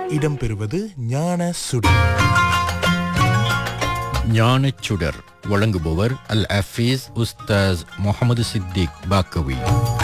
இடம்பெறுவது ஞான சுடி ஞானச் சுடர் வழங்குபவர் அல் அஃபீஸ் உஸ்தாஸ் முகமது சித்திக் பாக்கவி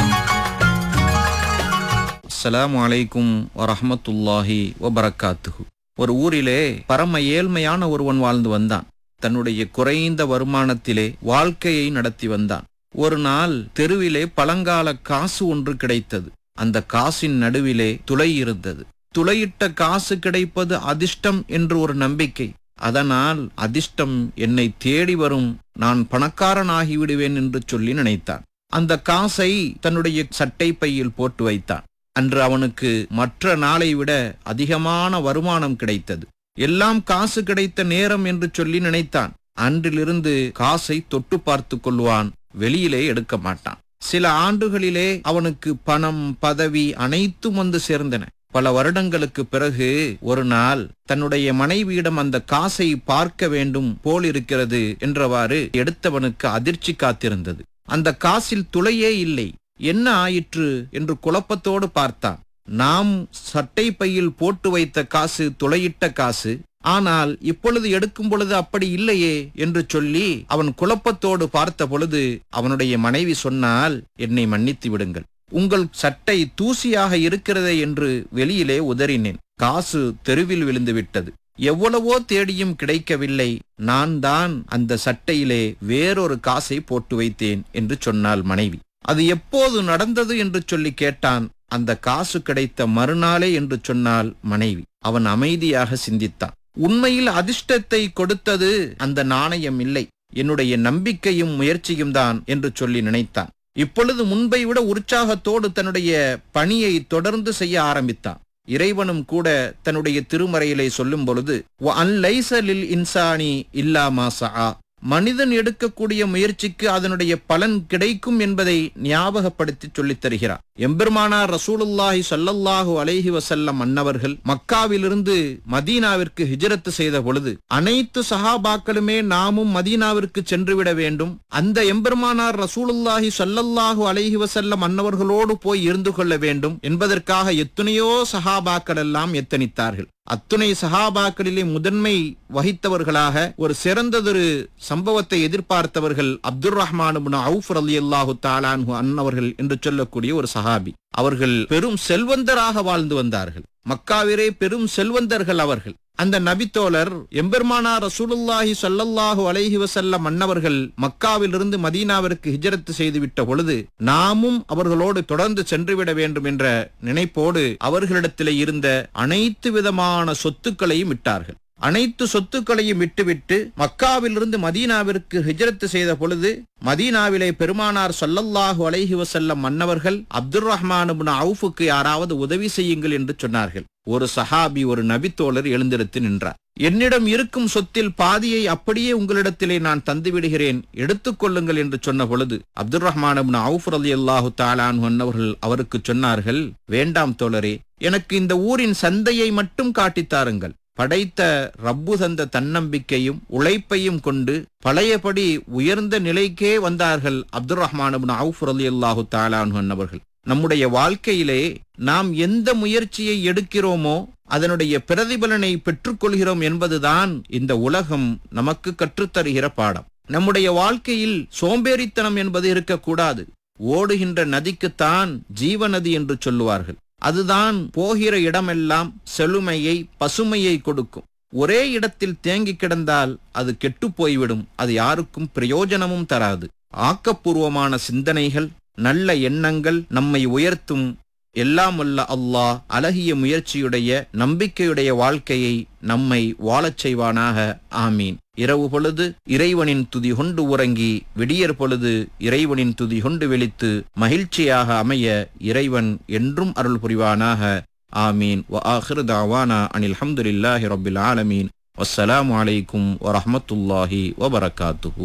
அஸ்ஸலாமு அலைக்கும் வரஹமத்துல்லாஹி வபரக்காத்துஹு ஒரு ஊரிலே பரம ஏழ்மையான ஒருவன் வாழ்ந்து வந்தான் தன்னுடைய குறைந்த வருமானத்திலே வாழ்க்கையை நடத்தி வந்தான் ஒரு நாள் தெருவிலே பழங்கால காசு ஒன்று கிடைத்தது அந்த காசின் நடுவிலே துளை இருந்தது துளையிட்ட காசு கிடைப்பது அதிர்ஷ்டம் என்று ஒரு நம்பிக்கை அதனால் அதிர்ஷ்டம் என்னை தேடி வரும் நான் பணக்காரனாகி விடுவேன் என்று சொல்லி நினைத்தான் அந்த காசை தன்னுடைய சட்டை பையில் போட்டு வைத்தான் அன்று அவனுக்கு மற்ற நாளை விட அதிகமான வருமானம் கிடைத்தது எல்லாம் காசு கிடைத்த நேரம் என்று சொல்லி நினைத்தான் அன்றிலிருந்து காசை தொட்டு பார்த்து கொள்வான் வெளியிலே எடுக்க மாட்டான் சில ஆண்டுகளிலே அவனுக்கு பணம் பதவி அனைத்தும் வந்து சேர்ந்தன பல வருடங்களுக்கு பிறகு ஒரு நாள் தன்னுடைய மனைவியிடம் அந்த காசை பார்க்க வேண்டும் போல் இருக்கிறது என்றவாறு எடுத்தவனுக்கு அதிர்ச்சி காத்திருந்தது அந்த காசில் துளையே இல்லை என்ன ஆயிற்று என்று குழப்பத்தோடு பார்த்தான் நாம் சட்டை பையில் போட்டு வைத்த காசு துளையிட்ட காசு ஆனால் இப்பொழுது எடுக்கும் பொழுது அப்படி இல்லையே என்று சொல்லி அவன் குழப்பத்தோடு பார்த்த பொழுது அவனுடைய மனைவி சொன்னால் என்னை மன்னித்து விடுங்கள் உங்கள் சட்டை தூசியாக இருக்கிறதே என்று வெளியிலே உதறினேன் காசு தெருவில் விழுந்து விட்டது எவ்வளவோ தேடியும் கிடைக்கவில்லை நான் தான் அந்த சட்டையிலே வேறொரு காசை போட்டு வைத்தேன் என்று சொன்னாள் மனைவி அது எப்போது நடந்தது என்று சொல்லி கேட்டான் அந்த காசு கிடைத்த மறுநாளே என்று சொன்னால் மனைவி அவன் அமைதியாக சிந்தித்தான் உண்மையில் அதிர்ஷ்டத்தை கொடுத்தது அந்த நாணயம் இல்லை என்னுடைய நம்பிக்கையும் முயற்சியும் தான் என்று சொல்லி நினைத்தான் இப்பொழுது முன்பை விட உற்சாகத்தோடு தன்னுடைய பணியை தொடர்ந்து செய்ய ஆரம்பித்தான் இறைவனும் கூட தன்னுடைய திருமறையிலே சொல்லும் பொழுது அன்லைசலில் இன்சானி இல்லா மாசா மனிதன் எடுக்கக்கூடிய முயற்சிக்கு அதனுடைய பலன் கிடைக்கும் என்பதை ஞாபகப்படுத்தி சொல்லித் தருகிறார் எம்பெருமானார் ரசூலுல்லாஹி ஸல்லல்லாஹு அலைஹி வஸல்லம் அன்னவர்கள் மக்காவிலிருந்து மதீனாவிற்கு ஹிஜரத்து செய்த பொழுது அனைத்து சஹாபாக்களுமே நாமும் மதீனாவிற்கு சென்றுவிட வேண்டும் அந்த எம்பெருமானார் ரசூலுல்லாஹி ஸல்லல்லாஹு அலைஹி வஸல்லம் அன்னவர்களோடு போய் இருந்து கொள்ள வேண்டும் என்பதற்காக எத்தனையோ சஹாபாக்கள் எல்லாம் எத்தனித்தார்கள் அத்துணை சஹாபாக்களிலே முதன்மை வகித்தவர்களாக ஒரு சிறந்ததொரு சம்பவத்தை எதிர்பார்த்தவர்கள் அப்துல் ரஹ்மான் அவுஃப் அலி அல்லாஹு தாலான்ஹு அன்னவர்கள் என்று சொல்லக்கூடிய ஒரு சஹாபி அவர்கள் பெரும் செல்வந்தராக வாழ்ந்து வந்தார்கள் மக்காவிலே பெரும் செல்வந்தர்கள் அவர்கள் அந்த நபித்தோழர் எம்பெருமானா ரசூலுல்லாஹி ஸல்லல்லாஹு அலைஹி வஸல்லம் அன்னவர்கள் மக்காவிலிருந்து மதீனாவிற்கு ஹிஜரத்து செய்துவிட்ட பொழுது நாமும் அவர்களோடு தொடர்ந்து சென்றுவிட வேண்டும் என்ற நினைப்போடு அவர்களிடத்திலே இருந்த அனைத்து விதமான சொத்துக்களையும் விட்டார்கள் அனைத்து சொத்துக்களையும் விட்டுவிட்டு மக்காவிலிருந்து மதீனாவிற்கு ஹிஜரத்து செய்த பொழுது மதீனாவிலே பெருமானார் சொல்லல்லாஹு அலைஹி வசல்லம் மன்னவர்கள் அப்துல் ரஹ்மான் அவுஃபுக்கு யாராவது உதவி செய்யுங்கள் என்று சொன்னார்கள் ஒரு சஹாபி ஒரு நபித்தோழர் எழுந்தெடுத்து நின்றார் என்னிடம் இருக்கும் சொத்தில் பாதியை அப்படியே உங்களிடத்திலே நான் தந்து விடுகிறேன் எடுத்துக்கொள்ளுங்கள் என்று சொன்ன பொழுது அப்துல் ரஹ்மான் அவுஃப் அலி அல்லாஹு தாலான் அவர்கள் அவருக்கு சொன்னார்கள் வேண்டாம் தோழரே எனக்கு இந்த ஊரின் சந்தையை மட்டும் காட்டித்தாருங்கள் படைத்த ரப்பு தந்த தன்னம்பிக்கையும் உழைப்பையும் கொண்டு பழையபடி உயர்ந்த நிலைக்கே வந்தார்கள் அப்துல் ரஹ்மான் அவுஃப் அலி அல்லாஹு தாலான் அவர்கள் நம்முடைய வாழ்க்கையிலே நாம் எந்த முயற்சியை எடுக்கிறோமோ அதனுடைய பிரதிபலனை பெற்றுக்கொள்கிறோம் என்பதுதான் இந்த உலகம் நமக்கு கற்றுத்தருகிற பாடம் நம்முடைய வாழ்க்கையில் சோம்பேறித்தனம் என்பது இருக்கக்கூடாது ஓடுகின்ற நதிக்குத்தான் ஜீவநதி என்று சொல்லுவார்கள் அதுதான் போகிற இடமெல்லாம் செழுமையை பசுமையை கொடுக்கும் ஒரே இடத்தில் தேங்கி கிடந்தால் அது கெட்டு போய்விடும் அது யாருக்கும் பிரயோஜனமும் தராது ஆக்கப்பூர்வமான சிந்தனைகள் நல்ல எண்ணங்கள் நம்மை உயர்த்தும் எல்லாம் வல்ல அல்லாஹ் அழகிய முயற்சியுடைய நம்பிக்கையுடைய வாழ்க்கையை நம்மை வாழச் செய்வானாக ஆமீன் இரவு பொழுது இறைவனின் துதி கொண்டு உறங்கி விடியற் பொழுது இறைவனின் துதி கொண்டு விழித்து மகிழ்ச்சியாக அமைய இறைவன் என்றும் அருள் புரிவானாக ஆமீன் வ ஆஹிரு தாவானா அனில் ஹம்துலில்லாஹி ரபில் ஆலமீன் வஸ்ஸலாமு அலைக்கும் வரஹமத்துல்லாஹி வபரகாத்துஹு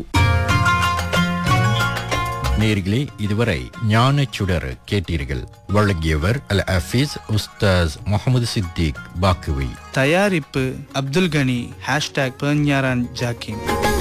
நேர்களே இதுவரை ஞானச் சுடர் கேட்டீர்கள் வழங்கியவர் அல் அஃபீஸ் உஸ்தாஸ் முகமது சித்திக் பாக்குவி தயாரிப்பு அப்துல் கனி ஹேஷ்டாக் பேஞ்ஞாரான் ஜாக்கிம்